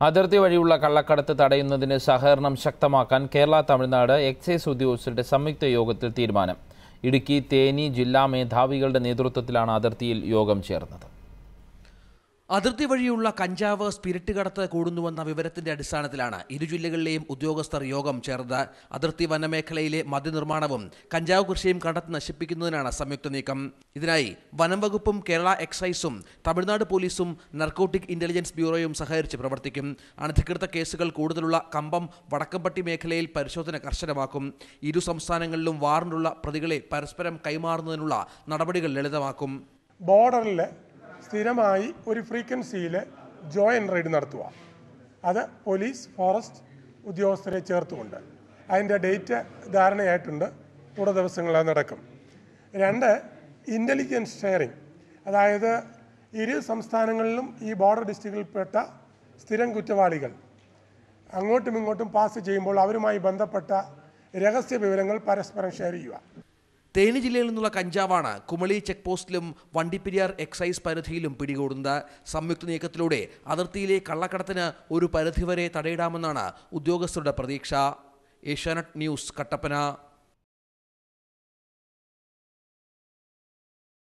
അതിർത്തി വഴിയുള്ള കള്ളക്കടത്ത് തടയുന്നതിന് സഹകരണം ശക്തമാക്കാൻ കേരള തമിഴ്നാട് എക്സൈസ് ഉദ്യോഗസ്ഥരുടെ സംയുക്ത യോഗത്തിൽ തീരുമാനം ഇടുക്കി തേനി ജില്ലാ മേധാവികളുടെ നേതൃത്വത്തിലാണ് അതിർത്തിയിൽ യോഗം ചേർന്നത് അതിർത്തി വഴിയുള്ള കഞ്ചാവ് സ്പിരിറ്റ് കടത്ത് കൂടുന്നുവെന്ന വിവരത്തിന്റെ അടിസ്ഥാനത്തിലാണ് ഇരു ജില്ലകളിലെയും ഉദ്യോഗസ്ഥർ യോഗം ചേർന്നത് അതിർത്തി വനമേഖലയിലെ മദ്യനിർമ്മാണവും കഞ്ചാവ് കൃഷിയും കണ്ടെത്തി നശിപ്പിക്കുന്നതിനാണ് സംയുക്ത നീക്കം ഇതിനായി വനം വകുപ്പും കേരള എക്സൈസും തമിഴ്നാട് പോലീസും നർക്കോട്ടിക് ഇന്റലിജൻസ് ബ്യൂറോയും സഹകരിച്ച് പ്രവർത്തിക്കും അനധികൃത കേസുകൾ കൂടുതലുള്ള കമ്പം വടക്കമ്പട്ടി മേഖലയിൽ പരിശോധന കർശനമാക്കും ഇരു സംസ്ഥാനങ്ങളിലും വാറണ്ടുള്ള പ്രതികളെ പരസ്പരം കൈമാറുന്നതിനുള്ള നടപടികൾ ലളിതമാക്കും ബോർഡറിൽ സ്ഥിരമായി ഒരു ഫ്രീക്വൻസിയിൽ ജോയിൻ റെയ്ഡ് നടത്തുക അത് പോലീസ് ഫോറസ്റ്റ് ഉദ്യോഗസ്ഥരെ ചേർത്തുകൊണ്ട് അതിൻ്റെ ഡേറ്റ് ധാരണയായിട്ടുണ്ട് കൂടുതൽ ദിവസങ്ങളിൽ അത് നടക്കും രണ്ട് ഇൻ്റലിജൻസ് ഷെയറിംഗ് അതായത് ഇരു സംസ്ഥാനങ്ങളിലും ഈ ബോർഡർ ഡിസ്ട്രിക്റ്റിൽപ്പെട്ട സ്ഥിരം കുറ്റവാളികൾ അങ്ങോട്ടും ഇങ്ങോട്ടും പാസ് ചെയ്യുമ്പോൾ അവരുമായി ബന്ധപ്പെട്ട രഹസ്യ വിവരങ്ങൾ പരസ്പരം ഷെയർ ചെയ്യുക തേനി ജില്ലയിൽ നിന്നുള്ള കഞ്ചാവാണ് കുമളി ചെക്ക് പോസ്റ്റിലും വണ്ടിപ്പെരിയാർ എക്സൈസ് പരിധിയിലും പിടികൂടുന്നത് സംയുക്ത നീക്കത്തിലൂടെ അതിർത്തിയിലെ കള്ളക്കടത്തിന് ഒരു പരിധിവരെ തടയിടാമെന്നാണ് ഉദ്യോഗസ്ഥരുടെ പ്രതീക്ഷ ഏഷ്യാനെറ്റ് ന്യൂസ് കട്ടപ്പന